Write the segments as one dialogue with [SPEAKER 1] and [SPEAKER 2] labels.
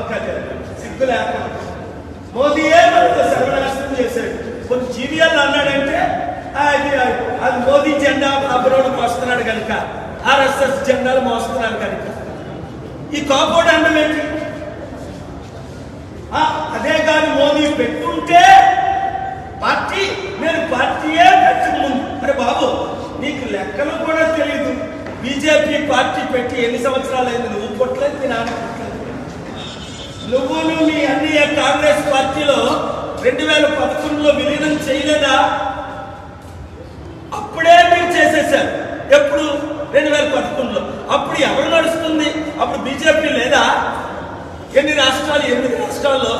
[SPEAKER 1] పవన్ కళ్యాణ్ సిగ్గు లేకుండా మోదీయే మనకు సర్వనాశనం చేశాడు కొన్ని జీవియాలు అన్నాడంటే ఆ, అది అది మోదీ జెండా అబ్రోడ్ మోస్తున్నాడు కనుక ఆర్ఎస్ఎస్ జెండాలు మోస్తున్నాడు కనుక ఈ కాంపౌండ్ అన్నం ఏంటి ఆ, అదే కాదు మోదీ పెట్టుంటే పార్టీ నేను పార్టీయే పెట్టిన ముందు అరే బాబు నీకు లెక్కలు కూడా తెలియదు బీజేపీ పార్టీ పెట్టి ఎన్ని సంవత్సరాలు అయింది నువ్వు పుట్టలేదు మీ నాన్న పుట్టలేదు నువ్వును మీ అన్నయ్య కాంగ్రెస్ పార్టీలో రెండు వేల పదకొండులో విలీనం చేయలేదా అప్పుడే మీరు చేసేసారు ఎప్పుడు రెండు వేల పదకొండులో అప్పుడు ఎవరు నడుస్తుంది అప్పుడు బీజేపీ లేదా ఎన్ని రాష్ట్రాలు ఎనిమిది రాష్ట్రాల్లో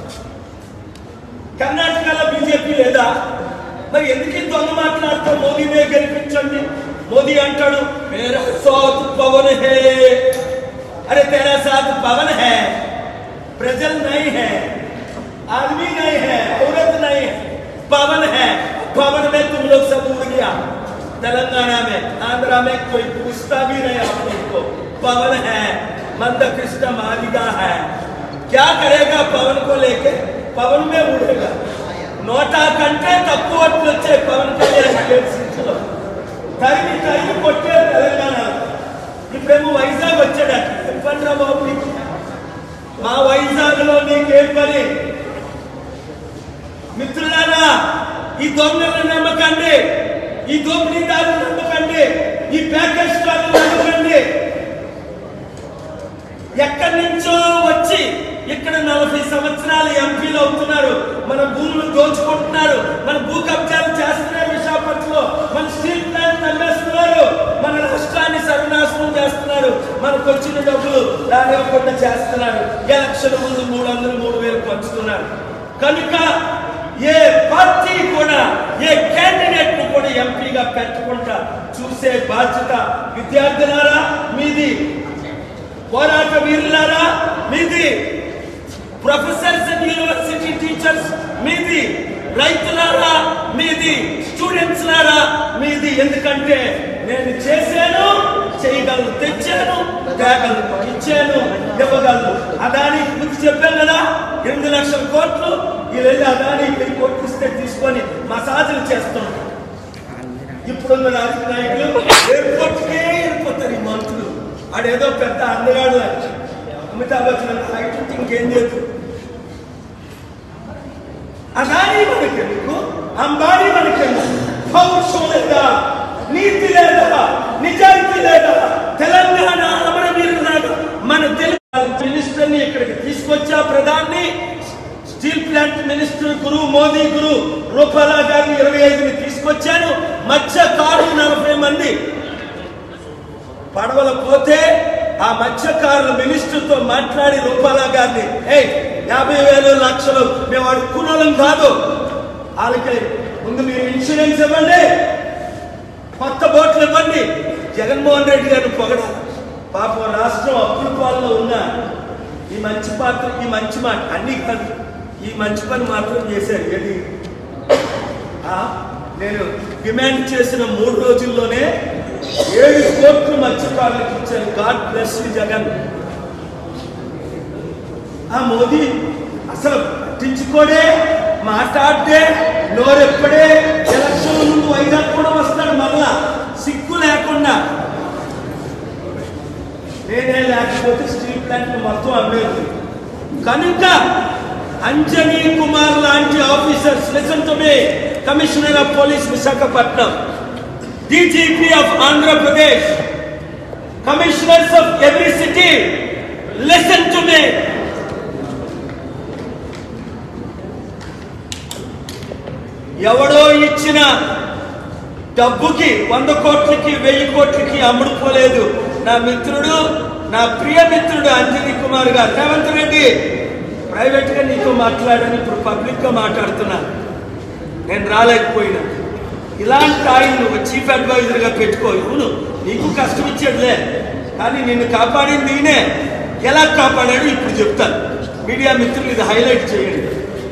[SPEAKER 1] కర్ణాటకలో బీజేపీ లేదా మరి ఎందుకు ఈ దొంగ మాట్లాడుతూ మోదీనే గెలిపించండి మోదీ అంటాడు మేరా సాత్ పవన్ హే అరే तेरा साथ पवन है प्रजल नहीं है आदमी नहीं है औरत नहीं है पवन है पवन में तुम लोग सब उड़ गया तेलंगाना में आंध्रा में कोई पूछता भी नहीं आप लोग को पवन है मंद कृष्ण मालिका है क्या करेगा पवन को लेके पवन में उड़ेगा నోటా కంటే తక్కువ ఓట్లు వచ్చాయి పవన్ కళ్యాణ్ ఏడు సీట్లు తరిగి తరిగి కొట్టారు తెలంగాణ ఇప్పుడేమో వైజాగ్ వచ్చాడు చెప్పండి రా బాబు నీకు. మా వైజాగ్ లో నీకేం పని మిత్రులారా ఈ దొంగలను నమ్మకండి ఈ దోపిడీదారులు నమ్మకండి ఈ ప్యాకేజ్ స్టార్లు నమ్మకండి ఎక్కడి నుంచో వచ్చి ఇక్కడ నలభై సంవత్సరాలు ఎంపీలు అవుతున్నారు మన భూములు దోచుకుంటున్నారు మన భూ కబ్జాలు చేస్తున్నారు విశాఖపట్నంలో మన స్టీల్ ప్లాంట్ నమ్మేస్తున్నారు మన రాష్ట్రాన్ని సర్వనాశనం చేస్తున్నారు మనకు వచ్చిన డబ్బులు రానివ్వకుండా చేస్తున్నారు ఎలక్షన్ ముందు మూడు వందలు మూడు వేలు పంచుతున్నారు కనుక ఏ పార్టీ కూడా ఏ క్యాండిడేట్ ను కూడా ఎంపీగా పెట్టకుండా చూసే బాధ్యత విద్యార్థులారా మీది పోరాట వీరులారా మీది ప్రొఫెసర్స్ అండ్ యూనివర్సిటీ టీచర్స్ మీది రైతులారా మీది స్టూడెంట్స్ లారా మీది ఎందుకంటే నేను చేశాను చేయగలను తెచ్చాను తేగలను ఇచ్చాను ఇవ్వగలను అదాని ముందు చెప్పాను కదా ఎనిమిది లక్షల కోట్లు వీళ్ళు వెళ్ళి అదాని వెయ్యి కోట్లు ఇస్తే తీసుకొని మసాజులు చేస్తున్నాం ఇప్పుడున్న రాజకీయ నాయకులు ఎయిర్పోర్ట్కే వెళ్ళిపోతారు ఈ మంత్రులు ఆడేదో పెద్ద అందగాడు అమితాబ్ బచ్చన్ హైట్ ఉంటే ఇంకేం లేదు అదాని మనకెందుకు అంబానీ మనకెందుకు పౌరుషం లేదా నీతి లేదా నిజాయితీ లేదా తెలంగాణ అమరవీరులాగా మన తెలుగు మినిస్టర్ ని ఇక్కడికి తీసుకొచ్చా ప్రధాని స్టీల్ ప్లాంట్ మినిస్టర్ గురు మోదీ గురు రూపాలా గారిని ఇరవై ఐదుని తీసుకొచ్చాను మత్స్యకారులు నలభై మంది పడవల పోతే ఆ మత్స్యకారుల మినిస్టర్ తో మాట్లాడి రూపాలా గారిని ఏ యాభై వేలు లక్షలు మేము అడుక్కున్నాం కాదు వాళ్ళకి ముందు మీరు ఇన్సూరెన్స్ ఇవ్వండి కొత్త బోట్లు ఇవ్వండి జగన్మోహన్ రెడ్డి గారిని పొగడాలి పాపం రాష్ట్రం అప్పుల పాలలో ఉన్న ఈ మంచి పాత్ర ఈ మంచి మాట అన్ని కాదు ఈ మంచి పని మాత్రం చేశారు ఏది ఆ, నేను డిమాండ్ చేసిన మూడు రోజుల్లోనే ఏడు కోట్లు మత్స్యకారులకు ఇచ్చాను గాడ్ బ్లెస్ యు జగన్ ఆ మోదీ అసలు పట్టించుకోడే మాట్లాడితే నోరెప్పుడే ఎలక్షన్ ముందు వైజాగ్ కూడా వస్తాడు మళ్ళా సిగ్గు లేకుండా నేనే లేకపోతే స్టీల్ ప్లాంట్ మొత్తం అమ్మేది కనుక అంజనీ కుమార్ లాంటి officers listen to me commissioner of police Visakhapatnam DGP of Andhra Pradesh commissioners of every city listen to me ఎవడో ఇచ్చిన డబ్బుకి వంద కోట్లకి వెయ్యి కోట్లకి అమ్ముడుపోలేదు నా మిత్రుడు నా ప్రియ మిత్రుడు అంజనీ కుమార్ గారు రేవంత్ రెడ్డి ప్రైవేట్ గా నీతో మాట్లాడని ఇప్పుడు పబ్లిక్ గా మాట్లాడుతున్నా నేను రాలేకపోయినా ఇలాంటి ఆయన నువ్వు చీఫ్ అడ్వైజర్ గా పెట్టుకో అవును నీకు కష్టం ఇచ్చేదిలే కానీ నిన్ను కాపాడింది ఈయనే ఎలా కాపాడాడు ఇప్పుడు చెప్తాను మీడియా మిత్రులు ఇది హైలైట్ చేయండి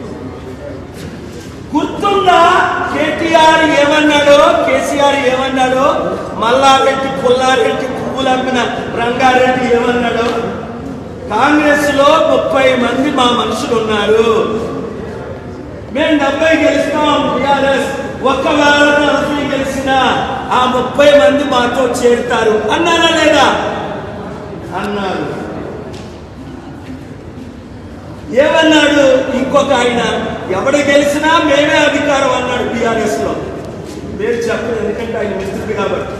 [SPEAKER 1] గుర్తుందా కేటీఆర్ ఏమన్నాడో కేసీఆర్ ఏమన్నాడో మల్లారెడ్డి పుల్లారెడ్డి పువ్వులు అమ్మిన రంగారెడ్డి ఏమన్నాడో కాంగ్రెస్ లో ముప్పై మంది మా మనుషులు ఉన్నారు మేము డెబ్బై గెలుస్తాం టిఆర్ఎస్ ఒక్కవేళ నలభై గెలిచిన ఆ ముప్పై మంది మాతో చేరుతారు అన్నారా లేదా అన్నారు ఏమన్నాడు ఇంకొక ఆయన ఎవడు గెలిచినా మేమే అధికారం అన్నాడు టిఆర్ఎస్ లో పేరు చెప్పదు ఎందుకంటే ఆయన మిత్రుడు కాబట్టి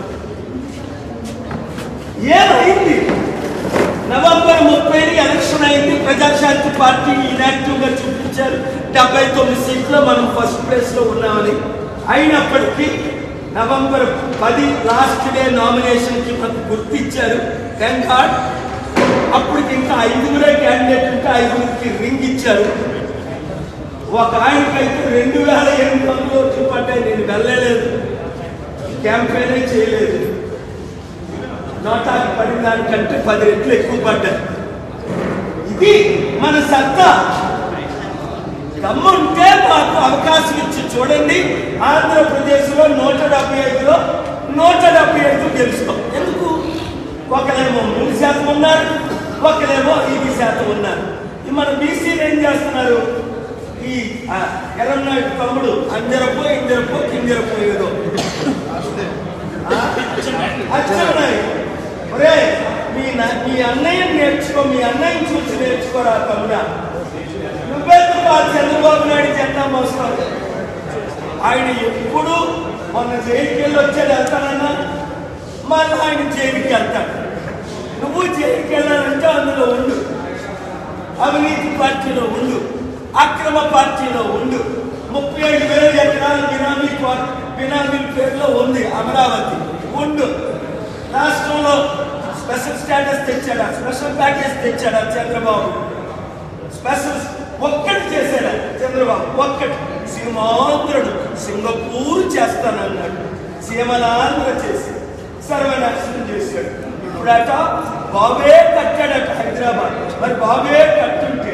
[SPEAKER 1] ఏమైంది నవంబర్ ముప్పై ఎలక్షన్ అయింది ప్రజాశాంతి పార్టీ ఇనాక్టివ్ గా చూపించారు డెబ్బై తొమ్మిది సీట్లో మనం ఫస్ట్ ప్లేస్ లో ఉన్నామని అయినప్పటికీ నవంబర్ పది లాస్ట్ డే నామినేషన్ కి మనకు గుర్తిచ్చారు థ్యాంక్ గాడ్ అప్పటికి ఇంకా ఐదుగురే క్యాండిడేట్ ఇంకా ఐదుగురికి రింగ్ ఇచ్చారు ఒక ఆయనకైతే రెండు వేల ఎనిమిది వందల ఓట్లు పడ్డాయి నేను వెళ్ళలేదు క్యాంపెయిన్ చేయలేదు నోటాకి పడిన దానికంటే పది రెట్లు ఎక్కువ పడ్డాయి ఇది మన సత్తా దమ్ముంటే మాకు అవకాశం ఇచ్చి చూడండి ఆంధ్రప్రదేశ్లో నూట డెబ్బై ఐదులో నూట డెబ్బై ఐదు గెలుస్తాం ఎందుకు ఒకరేమో మూడు శాతం ఉన్నారు ఒకరేమో ఐదు శాతం ఉన్నారు ఈ మన బీసీలు ఏం చేస్తున్నారు ఈ ఆ, ఎర్రన్నాయుడు తమ్ముడు అంజరపో ఇంజరపో కింజరపో ఏదో ఆ? అచ్చెన్నాయుడు. ఒరేయ్, మీ నా- మీ అన్నయ్య నేర్చుకో మీ అన్నయ్యని చూసి నేర్చుకోరా తమ్ముడా నువ్వెందుకు ఆ చంద్రబాబు నాయుడు జెండా మోస్తావు ఆయన ఎప్పుడు మొన్న జైలుకి వెళ్ళి వచ్చాడు వెళ్తానన్నా మళ్ళీ ఆయన జైలుకి వెళ్తాడు నువ్వు జైలుకి వెళ్ళాలంటే అందులో ఉండు అవినీతి పార్టీలో ఉండు అక్రమ పార్టీలో ఉండు ముప్పై ఐదు వేల ఎకరాల బినామీ పా- బినామీ పేరులో ఉంది అమరావతి ఉండు రాష్ట్రంలో స్పెషల్ స్టేటస్ తెచ్చాడా స్పెషల్ ప్యాకేజ్ తెచ్చాడా చంద్రబాబు స్పెషల్ ఒక్కటి చేశాడా చంద్రబాబు ఒక్కటి సీమాంధ్రుడు సింగపూర్ చేస్తానన్నాడు సీమలాంధ్ర చేసి సర్వనాశనం చేశాడు ఇప్పుడట బాబే కట్టాడట హైదరాబాద్ మరి బాబే కట్టుంటే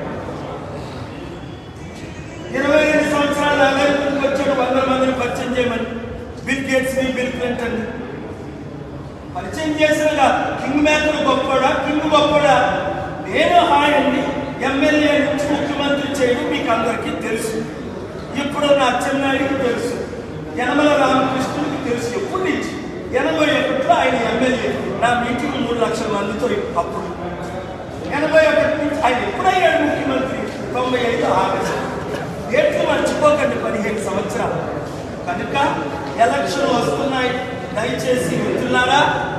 [SPEAKER 1] ఇరవై ఐదు సంవత్సరాలు అమెరికాకి వచ్చాడు వందల మందిని పరిచయం చేయమని బిల్ గేట్స్ ని బిల్ క్లింటన్ ని. పరిచయం చేసినగా కింగ్ మేకర్ గొప్పడా కింగ్ గొప్పడా నేను ఆయన్ని ఎమ్మెల్యే నుంచి ముఖ్యమంత్రి చేయడం మీకు అందరికీ తెలుసు ఇప్పుడు నా అచ్చెన్నాయుడికి తెలుసు యనమల రామకృష్ణుడికి తెలుసు ఎప్పటి నుంచి ఎనభై ఒకటిలో ఆయన ఎమ్మెల్యే నా మీటింగ్ మూడు లక్షల మందితో అప్పుడు ఎనభై ఒకటి నుంచి ఆయన ఎప్పుడయ్యాడు ముఖ్యమంత్రి తొంభై ఐదు ఆగస్టు డేట్లు మర్చిపోకండి పదిహేను సంవత్సరాలు కనుక ఎలక్షన్ వస్తున్నాయి దయచేసి మిత్రులారా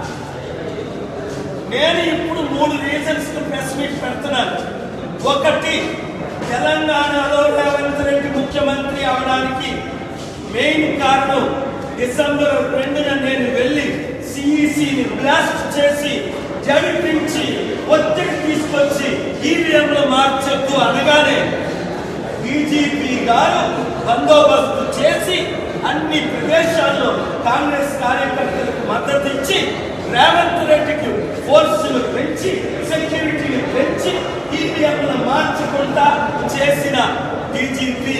[SPEAKER 1] నేను ఇప్పుడు మూడు రీజన్స్ ప్రెస్ మీట్ పెడుతున్నాను ఒకటి తెలంగాణలో రేవంత్ రెడ్డి ముఖ్యమంత్రి అవడానికి మెయిన్ కారణం డిసెంబర్ రెండున నేను వెళ్ళి సిఈసిని బ్లాస్ట్ చేసి జడిపించి ఒత్తిడి తీసుకొచ్చి ఈవీఎంలు మార్చొద్దు అనగానే బీజేపీ గారు బందోబస్తు చేసి అన్ని ప్రదేశాల్లో కాంగ్రెస్ కార్యకర్తలకు మద్దతు ఇచ్చి రేవంత్ రెడ్డికి ఫోర్సులు పెంచి సెక్యూరిటీని పెంచి ఈవీఎంలను మార్చకుండా చేసిన డీజీపీ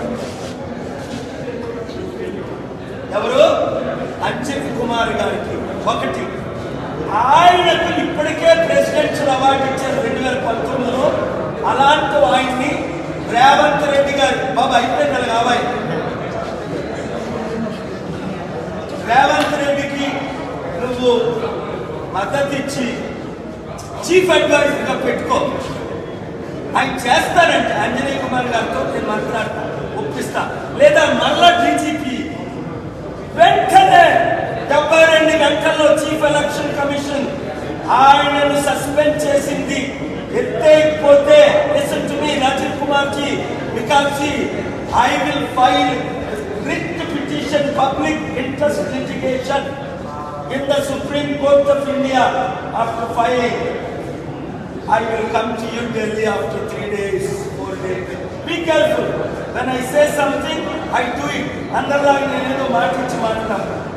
[SPEAKER 1] ఎవరు అచ్యుత్ కుమార్ గారికి ఒకటి ఆయనకు ఇప్పటికే ప్రెసిడెన్షియల్ అవార్డు ఇచ్చారు రెండు వేల పంతొమ్మిదిలో అలాంటి ఆయన్ని రేవంత్ రెడ్డి గారు బాబా అయిపోయింది అలాగే అబ్బాయి రేవంత్ రెడ్డికి నువ్వు మద్దతు ఇచ్చి చీఫ్ అడ్వైజర్ గా పెట్టుకో ఆయన చేస్తారంటే అంజనీయ కుమార్ గారితో నేను మాట్లాడతా ఒప్పిస్తా లేదా మళ్ళా డీజీపీ వెంటనే డెబ్బై రెండు గంటల్లో చీఫ్ ఎలక్షన్ కమిషన్ ఆయనను సస్పెండ్ చేసింది ఎత్తైపోతే listen to me Rajiv Kumar ji because ji I will file writ petition public interest litigation in the Supreme Court of India after filing I will come to you Delhi after three days, four days. Be careful. When I say something, I do it. అందరిలాగా నేనేదో మాట ఇచ్చి మాట్లాడతాను